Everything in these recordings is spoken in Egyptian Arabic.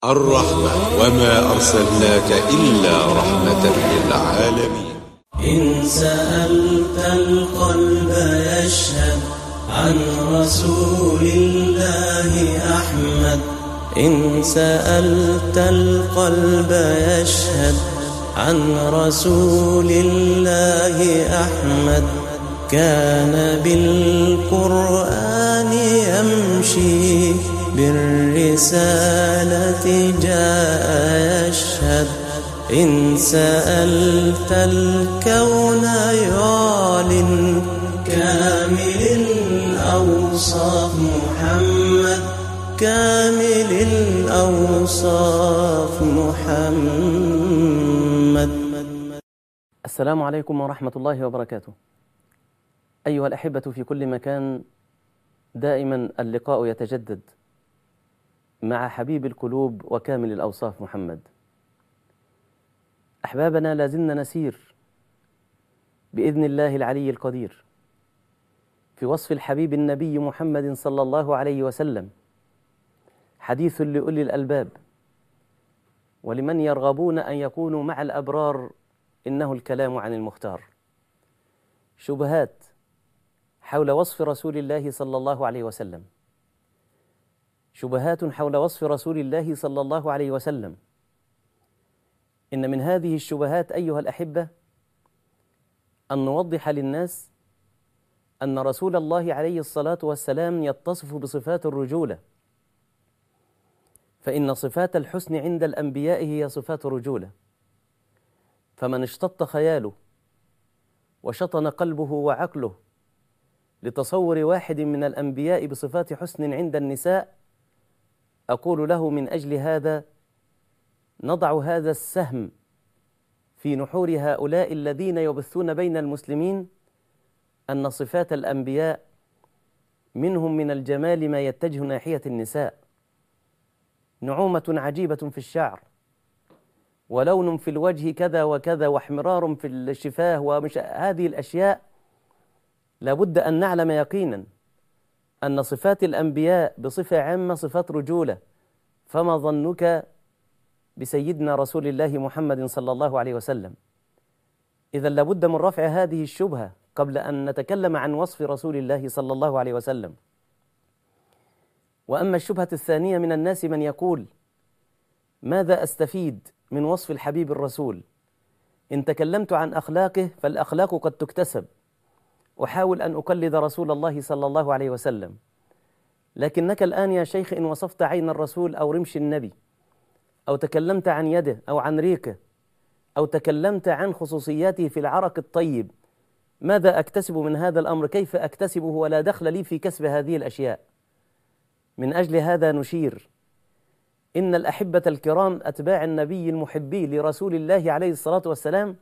الرحمة وما أرسلناك إلا رحمة للعالمين إن سألت القلب يشهد عن رسول الله أحمد إن سألت القلب يشهد عن رسول الله أحمد كان بالقرآن يمشي بالرسالة جاء يشهد إن سألت الكون يعلن كامل الأوصاف محمد كامل الأوصاف محمد السلام عليكم ورحمة الله وبركاته. أيها الأحبة في كل مكان دائما اللقاء يتجدد مع حبيب القلوب وكامل الأوصاف محمد. أحبابنا لازلنا نسير بإذن الله العلي القدير في وصف الحبيب النبي محمد صلى الله عليه وسلم حديث لأولي الألباب ولمن يرغبون أن يكونوا مع الأبرار إنه الكلام عن المختار شبهات حول وصف رسول الله صلى الله عليه وسلم شبهات حول وصف رسول الله صلى الله عليه وسلم إن من هذه الشبهات أيها الأحبة أن نوضح للناس أن رسول الله عليه الصلاة والسلام يتصف بصفات الرجولة فإن صفات الحسن عند الأنبياء هي صفات الرجولة فمن اشتط خياله وشطن قلبه وعقله لتصور واحد من الأنبياء بصفات حسن عند النساء أقول له من أجل هذا نضع هذا السهم في نحور هؤلاء الذين يبثون بين المسلمين أن صفات الأنبياء منهم من الجمال ما يتجه ناحية النساء نعومة عجيبة في الشعر ولون في الوجه كذا وكذا واحمرار في الشفاه ومش هذه الأشياء لابد أن نعلم يقينا أن صفات الأنبياء بصفة عامة صفات رجولة فما ظنك بسيدنا رسول الله محمد صلى الله عليه وسلم إذا لابد من رفع هذه الشبهة قبل أن نتكلم عن وصف رسول الله صلى الله عليه وسلم وأما الشبهة الثانية من الناس من يقول ماذا أستفيد من وصف الحبيب الرسول إن تكلمت عن أخلاقه فالأخلاق قد تكتسب أحاول أن أقلد رسول الله صلى الله عليه وسلم لكنك الآن يا شيخ إن وصفت عين الرسول أو رمش النبي أو تكلمت عن يده أو عن ريقه أو تكلمت عن خصوصياته في العرق الطيب ماذا أكتسب من هذا الأمر كيف أكتسبه ولا دخل لي في كسب هذه الأشياء من أجل هذا نشير إن الأحبة الكرام أتباع النبي المحبي لرسول الله عليه الصلاة والسلام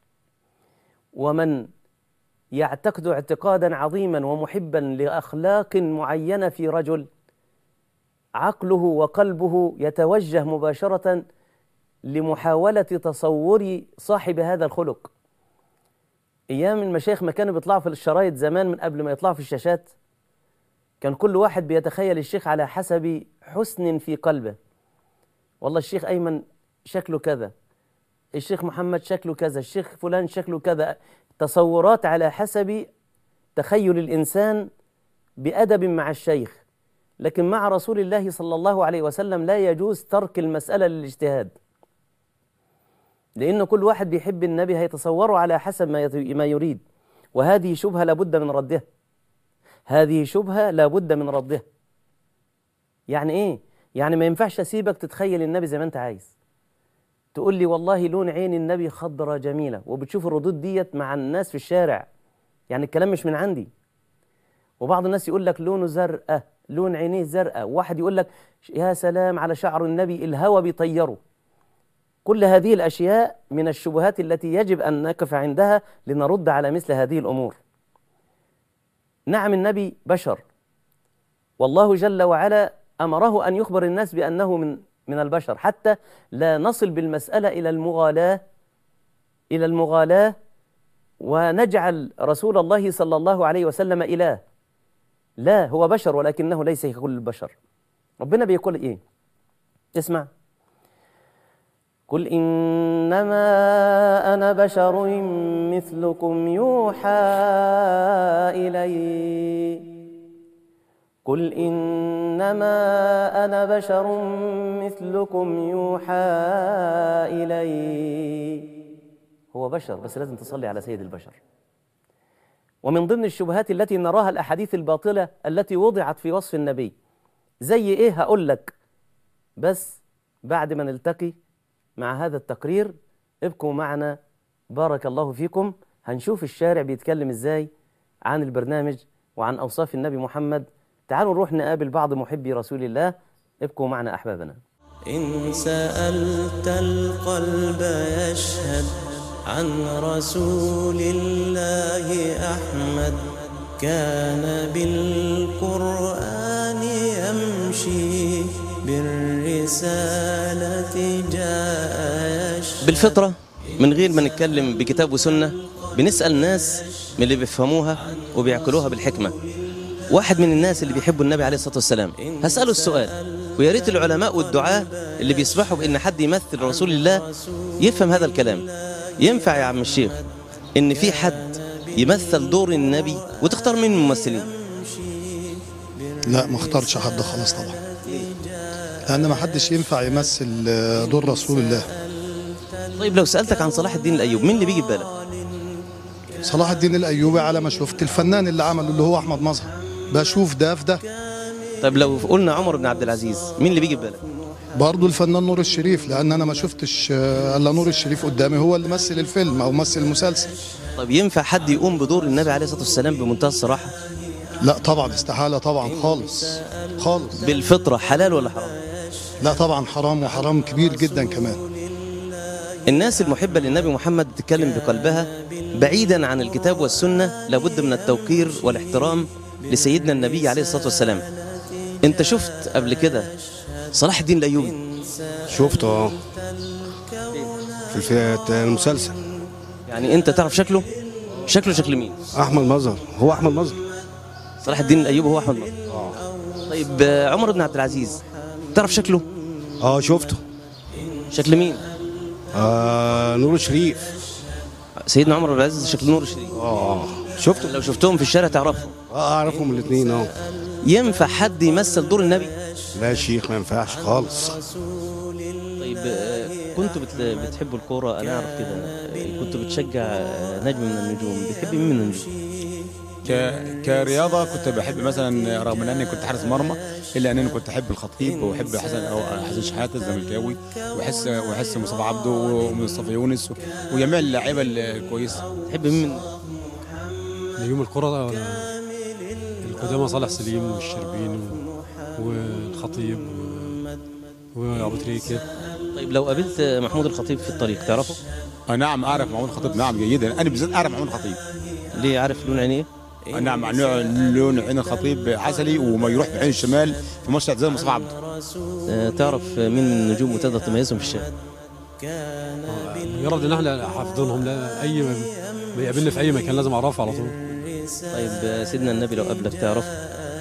ومن يعتقد اعتقادا عظيما ومحبا لأخلاق معينة في رجل عقله وقلبه يتوجه مباشرة لمحاولة تصور صاحب هذا الخلق أيام المشايخ ما كانوا بيطلعوا في الشرايط زمان من قبل ما يطلعوا في الشاشات كان كل واحد بيتخيل الشيخ على حسب حسن في قلبه والله الشيخ أيمن شكله كذا الشيخ محمد شكله كذا الشيخ فلان شكله كذا تصورات على حسب تخيل الإنسان بأدب مع الشيخ لكن مع رسول الله صلى الله عليه وسلم لا يجوز ترك المسألة للاجتهاد لأن كل واحد بيحب النبي هيتصوره على حسب ما يريد وهذه شبهة لابد من ردها هذه شبهة لابد من ردها يعني إيه؟ يعني ما ينفعش أسيبك تتخيل النبي زي ما أنت عايز تقول لي والله لون عين النبي خضرة جميلة وبتشوف الردود ديت مع الناس في الشارع يعني الكلام مش من عندي وبعض الناس يقول لك لونه زرقاء لون عينيه زرقاء واحد يقول لك يا سلام على شعر النبي الهوى بيطيره كل هذه الأشياء من الشبهات التي يجب أن نقف عندها لنرد على مثل هذه الأمور نعم النبي بشر والله جل وعلا أمره أن يخبر الناس بأنه من من البشر حتى لا نصل بالمسألة إلى المغالاة إلى المغالاة ونجعل رسول الله صلى الله عليه وسلم إله لا هو بشر ولكنه ليس ككل البشر ربنا بيقول إيه اسمع قل إنما أنا بشر مثلكم يوحى إلي قل إنما أنا بشر مثلكم يوحى إلي هو بشر بس لازم تصلي على سيد البشر ومن ضمن الشبهات التي نراها الأحاديث الباطلة التي وضعت في وصف النبي زي إيه هقول لك بس بعد ما نلتقي مع هذا التقرير ابقوا معنا بارك الله فيكم هنشوف الشارع بيتكلم ازاي عن البرنامج وعن أوصاف النبي محمد تعالوا نروح نقابل بعض محبي رسول الله ابقوا معنا أحبابنا إن سألت القلب يشهد عن رسول الله أحمد كان بالقرآن يمشي بالرسالة جاء يشهد بالفطرة من غير ما نتكلم بكتاب وسنة بنسأل ناس من اللي بيفهموها وبيعقلوها بالحكمة واحد من الناس اللي بيحبوا النبي عليه الصلاة والسلام هسأله السؤال ويا ريت العلماء والدعاة اللي بيسمحوا بأن حد يمثل رسول الله يفهم هذا الكلام ينفع يا عم الشيخ إن في حد يمثل دور النبي وتختار مين من الممثلين لا ما اختارش حد خلاص طبعا لان ما حدش ينفع يمثل آه، دور رسول الله طيب لو سألتك عن صلاح الدين الأيوب مين اللي بيجي في بالك صلاح الدين الايوبي على ما شفت الفنان اللي عمله اللي هو احمد مظهر بشوف ده في ده طيب لو قلنا عمر بن عبد العزيز مين اللي بيجي في بالك برضه الفنان نور الشريف لان انا ما شفتش آه، الا نور الشريف قدامي هو اللي مثل الفيلم او مثل المسلسل طيب ينفع حد يقوم بدور النبي عليه الصلاة والسلام بمنتهى الصراحة لا طبعا استحاله طبعا خالص خالص بالفطرة حلال ولا حرام لا طبعا حرام وحرام كبير جدا كمان الناس المحبة للنبي محمد تتكلم بقلبها بعيدا عن الكتاب والسنة لابد من التوقير والاحترام لسيدنا النبي عليه الصلاة والسلام انت شفت قبل كده صلاح الدين الأيوبي شفته اه في الف- المسلسل يعني انت تعرف شكله شكله شكل مين احمد مظهر هو احمد مظهر صلاح الدين الأيوبي هو أحمد مظهر طيب آه، عمر بن عبد العزيز تعرف شكله اه شفته شكل مين آه نور الشريف سيدنا عمر بن عبد العزيز شكل نور الشريف اه شفته لو شفتهم في الشارع تعرفهم اه اعرفهم الاثنين اه ينفع حد يمثل دور النبي لا يا شيخ ما ينفعش خالص طيب آه، كنتوا بت- بتحبوا الكورة أنا أعرف كده آه، كنتوا بتشجع آه، نجم من النجوم بتحب مين من النجوم ك... كرياضه كنت بحب مثلا رغم ان انا كنت حارس مرمى الا ان انا كنت احب الخطيب وبحب حسن او حسن شحاته الزملكاوي واحس واحس مصطفى عبده ومصطفى يونس وجميع اللعيبه الكويسه تحب مين من نجوم الكرة ولا القدامى صالح سليم والشربيني والخطيب و- وابو تريكه طيب لو قابلت محمود الخطيب في الطريق تعرفه آه نعم اعرف محمود الخطيب نعم جيدا انا بالذات اعرف محمود الخطيب ليه عارف لون عينيه آه نعم مع نوع لون عين الخطيب عسلي وما يروح بعين الشمال في ماتش زي مصطفى عبده آه، تعرف مين من النجوم وتقدر تميزهم في الشارع مجرد ان احنا حافظينهم لا اي ما ما يقابلني في اي مكان لازم اعرفه على طول طيب آه، سيدنا النبي لو قابلك تعرفه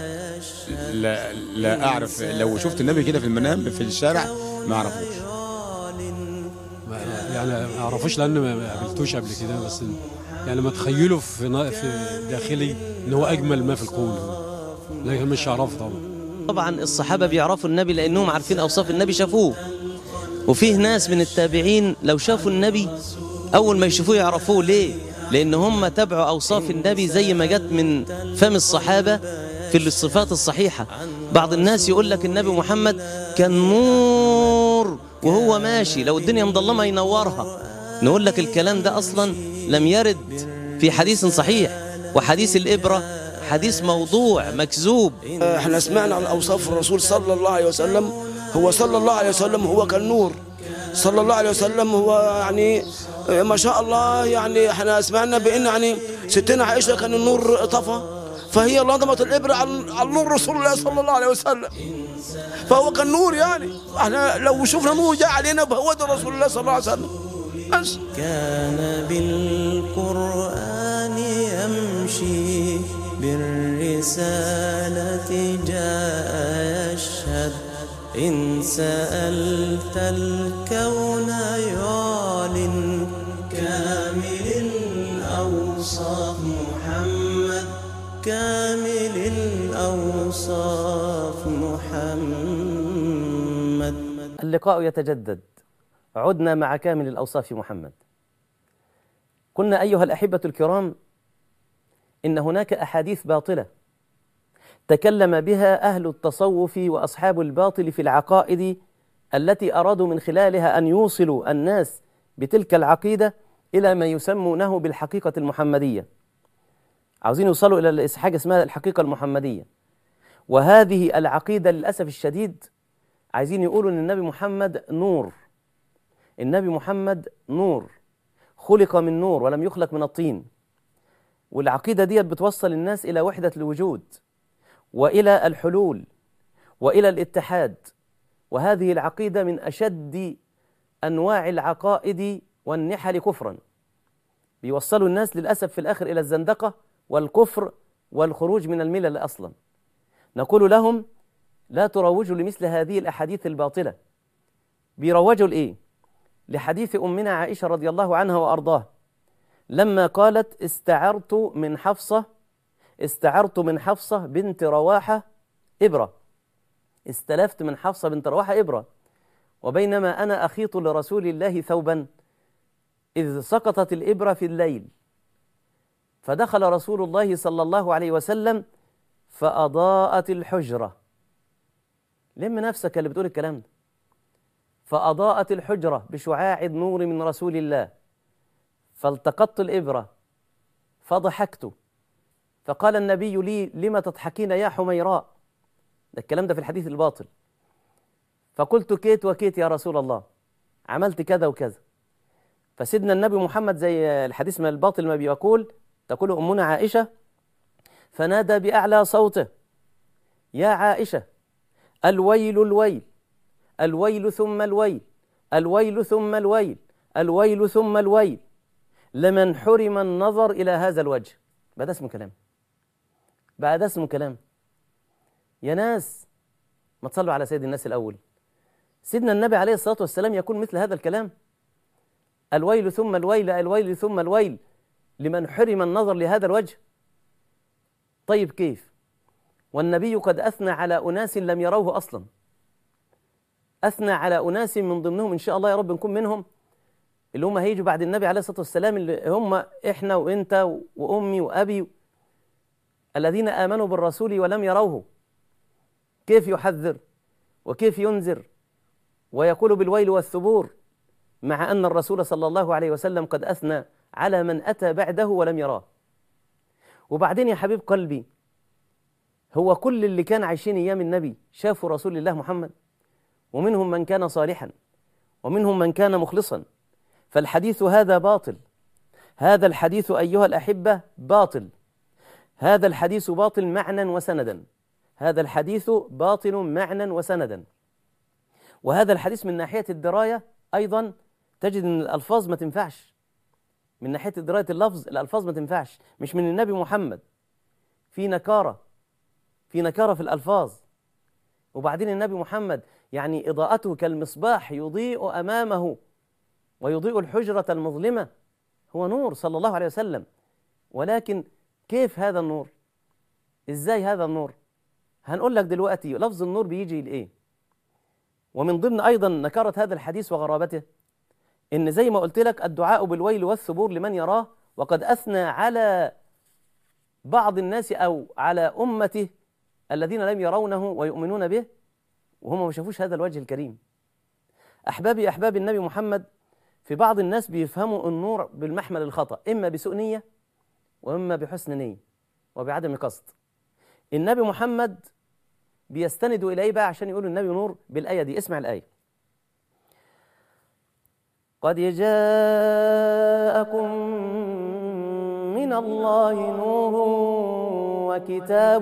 لا لا اعرف لو شفت النبي كده في المنام في الشارع ما اعرفوش ما يعني ما اعرفوش لان ما ما قابلتوش قبل كده بس يعني ما تخيله في نا- في داخلي ان هو اجمل ما في الكون لكن مش هعرفه طبعا طبعا الصحابة بيعرفوا النبي لأنهم عارفين أوصاف النبي شافوه وفيه ناس من التابعين لو شافوا النبي أول ما يشوفوه يعرفوه ليه؟ لأن هم تبعوا أوصاف النبي زي ما جت من فم الصحابة في الصفات الصحيحة بعض الناس يقول لك النبي محمد كان نور وهو ماشي لو الدنيا مظلمة ينورها نقول لك الكلام ده أصلا لم يرد في حديث صحيح وحديث الإبرة حديث موضوع مكذوب احنا سمعنا عن اوصاف الرسول صلى الله عليه وسلم هو صلى الله عليه وسلم هو كالنور صلى الله عليه وسلم هو يعني اه، ما شاء الله يعني احنا سمعنا بان يعني ستنا عائشه كان النور طفى فهي لضمت الابره عن عن نور رسول الله صلى الله عليه وسلم فهو كالنور يعني احنا لو شفنا نور جاء علينا فهو ده رسول الله صلى الله عليه وسلم بس كان بالقرآن يمشي بالرسالة جاء يشهد إن سألت الكون يعلن كامل الأوصاف محمد كامل الأوصاف محمد اللقاء يتجدد عدنا مع كامل الأوصاف محمد قلنا أيها الأحبة الكرام إن هناك أحاديث باطلة تكلم بها أهل التصوف وأصحاب الباطل في العقائد التي أرادوا من خلالها أن يوصلوا الناس بتلك العقيدة إلى ما يسمونه بالحقيقة المحمدية عاوزين يوصلوا إلى حاجة اسمها الحقيقة المحمدية وهذه العقيدة للأسف الشديد عايزين يقولوا ان النبي محمد نور النبي محمد نور خلق من نور ولم يخلق من الطين والعقيده ديت بتوصل الناس الى وحده الوجود والى الحلول والى الاتحاد وهذه العقيده من اشد انواع العقائد والنحل كفرا بيوصلوا الناس للاسف في الاخر الى الزندقه والكفر والخروج من الملل اصلا نقول لهم لا تروجوا لمثل هذه الأحاديث الباطلة بيروجوا لإيه؟ لحديث أمنا عائشة رضي الله عنها وأرضاه لما قالت استعرت من حفصة استعرت من حفصة بنت رواحة إبرة استلفت من حفصة بنت رواحة إبرة وبينما أنا أخيط لرسول الله ثوبا إذ سقطت الإبرة في الليل فدخل رسول الله صلى الله عليه وسلم فأضاءت الحجرة لم نفسك اللي بتقول الكلام ده فأضاءت الحجرة بشعاع النور من رسول الله فالتقطت الإبرة فضحكت فقال النبي لي لم تضحكين يا حميراء ده الكلام ده في الحديث الباطل فقلت كيت وكيت يا رسول الله عملت كذا وكذا فسيدنا النبي محمد زي الحديث من الباطل ما بيقول تقول أمنا عائشة فنادى بأعلى صوته يا عائشة الويل الويل الويل ثم الويل الويل ثم الويل الويل ثم الويل لمن حرم النظر إلى هذا الوجه بقى ده اسمه كلام بقى ده اسمه كلام يا ناس ما تصلوا على سيد الناس الأول سيدنا النبي عليه الصلاة والسلام يقول مثل هذا الكلام الويل ثم الويل الويل ثم الويل لمن حرم النظر لهذا الوجه طيب كيف والنبي قد أثنى على أناس لم يروه أصلا أثنى على أناس من ضمنهم إن شاء الله يا رب نكون منهم اللي هم هيجوا بعد النبي عليه الصلاة والسلام اللي هم إحنا وإنت وأمي وأبي الذين آمنوا بالرسول ولم يروه كيف يحذر وكيف ينذر ويقول بالويل والثبور مع أن الرسول صلى الله عليه وسلم قد أثنى على من أتى بعده ولم يراه وبعدين يا حبيب قلبي هو كل اللي كان عايشين ايام النبي شافوا رسول الله محمد ومنهم من كان صالحا ومنهم من كان مخلصا فالحديث هذا باطل هذا الحديث ايها الاحبه باطل هذا الحديث باطل معنى وسندا هذا الحديث باطل معنى وسندا وهذا الحديث من ناحيه الدرايه ايضا تجد ان الالفاظ ما تنفعش من ناحيه درايه اللفظ الالفاظ ما تنفعش مش من النبي محمد في نكاره في نكاره في الالفاظ وبعدين النبي محمد يعني اضاءته كالمصباح يضيء امامه ويضيء الحجره المظلمه هو نور صلى الله عليه وسلم ولكن كيف هذا النور ازاي هذا النور هنقول لك دلوقتي لفظ النور بيجي لايه ومن ضمن ايضا نكره هذا الحديث وغرابته ان زي ما قلت لك الدعاء بالويل والثبور لمن يراه وقد اثنى على بعض الناس او على امته الذين لم يرونه ويؤمنون به وهم ما شافوش هذا الوجه الكريم احبابي احباب النبي محمد في بعض الناس بيفهموا النور بالمحمل الخطا اما بسوء نيه واما بحسن نيه وبعدم قصد النبي محمد بيستندوا اليه بقى عشان يقولوا النبي نور بالايه دي اسمع الايه قد جاءكم من الله نور وكتاب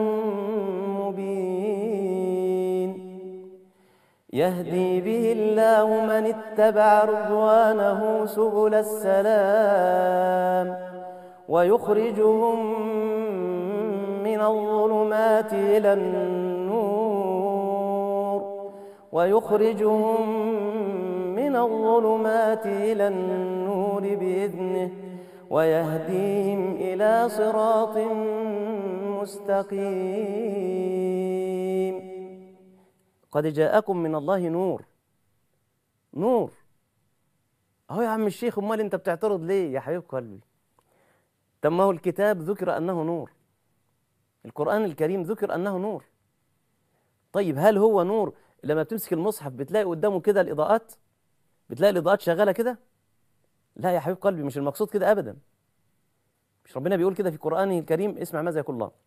مبين يهدي به الله من اتبع رضوانه سبل السلام ويخرجهم من الظلمات إلى النور ويخرجهم من الظلمات إلى النور بإذنه ويهديهم إلى صراط مستقيم قد جاءكم من الله نور نور اهو يا عم الشيخ امال انت بتعترض ليه يا حبيب قلبي طب ما هو الكتاب ذكر انه نور القران الكريم ذكر انه نور طيب هل هو نور لما بتمسك المصحف بتلاقي قدامه كده الاضاءات بتلاقي الاضاءات شغاله كده لا يا حبيب قلبي مش المقصود كده ابدا مش ربنا بيقول كده في قرانه الكريم اسمع ماذا يقول الله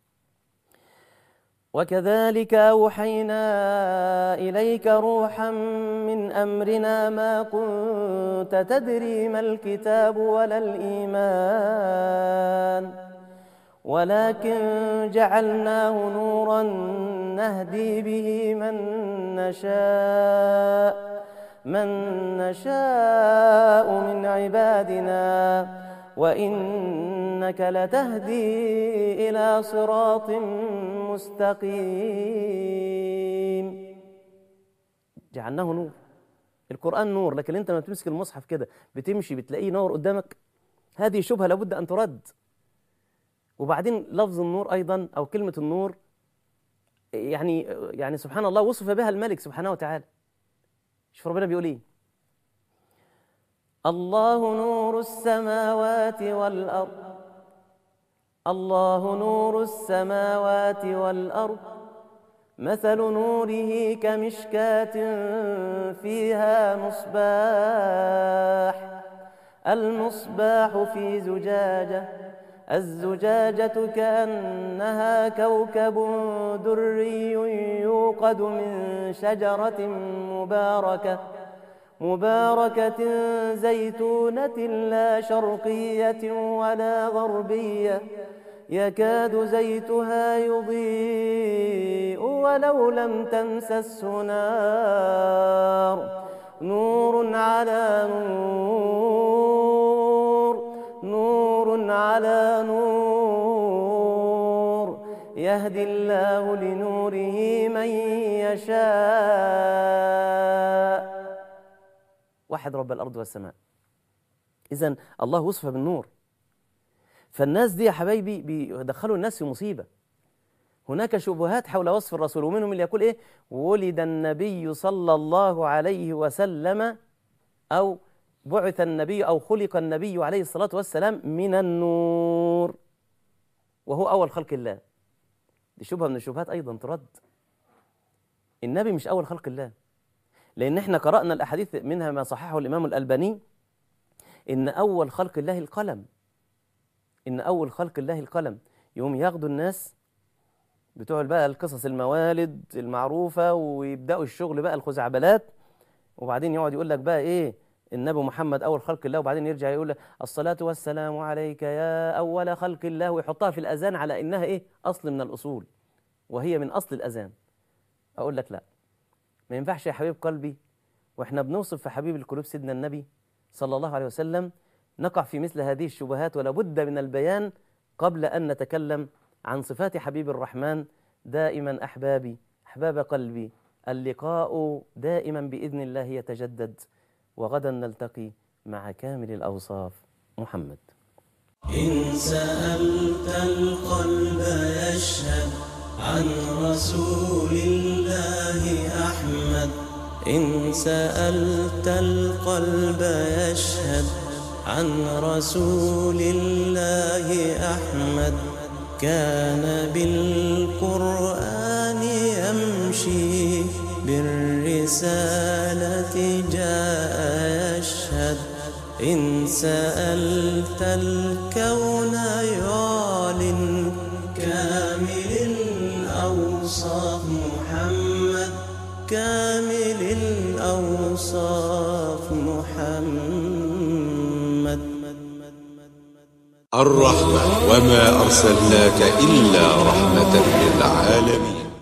وكذلك أوحينا إليك روحا من أمرنا ما كنت تدري ما الكتاب ولا الإيمان ولكن جعلناه نورا نهدي به من نشاء من نشاء من عبادنا وإنك لتهدي إلى صراط مستقيم جعلناه نور القرآن نور لكن أنت لما تمسك المصحف كده بتمشي بتلاقيه نور قدامك هذه شبهة لابد أن ترد وبعدين لفظ النور أيضا أو كلمة النور يعني يعني سبحان الله وصف بها الملك سبحانه وتعالى شوف ربنا بيقول إيه الله نور السماوات والأرض الله نور السماوات والأرض مثل نوره كمشكاة فيها مصباح المصباح في زجاجة الزجاجة كأنها كوكب دري يوقد من شجرة مباركة مباركة زيتونة لا شرقية ولا غربية يكاد زيتها يضيء ولو لم تمسسه نار نور على نور نور على نور يهدي الله لنوره من يشاء وحد رب الأرض والسماء إذا الله وصف بالنور فالناس دي يا حبايبي بيدخلوا الناس في مصيبة هناك شبهات حول وصف الرسول ومنهم اللي يقول إيه ولد النبي صلى الله عليه وسلم أو بعث النبي أو خلق النبي عليه الصلاة والسلام من النور وهو أول خلق الله دي شبهة من الشبهات أيضا ترد النبي مش أول خلق الله لأن احنا قرأنا الأحاديث منها ما صححه الإمام الألباني إن أول خلق الله القلم إن أول خلق الله القلم يوم ياخدوا الناس بتوع بقى القصص الموالد المعروفة ويبدأوا الشغل بقى الخزعبلات وبعدين يقعد يقول لك بقى إيه النبي محمد أول خلق الله وبعدين يرجع يقول لك الصلاة والسلام عليك يا أول خلق الله ويحطها في الأذان على إنها إيه أصل من الأصول وهي من أصل الأذان أقول لك لا ما ينفعش يا حبيب قلبي واحنا بنوصف في حبيب القلوب سيدنا النبي صلى الله عليه وسلم نقع في مثل هذه الشبهات ولا بد من البيان قبل أن نتكلم عن صفات حبيب الرحمن دائما أحبابي أحباب قلبي اللقاء دائما بإذن الله يتجدد وغدا نلتقي مع كامل الأوصاف محمد إن سألت القلب يشهد عن رسول الله أحمد إن سألت القلب يشهد عن رسول الله أحمد كان بالقرآن يمشي بالرسالة جاء يشهد إن سألت الكون يعلن كامل الأوصاف محمد كامل الأوصاف محمد الرحمة وما أرسلناك إلا رحمة للعالمين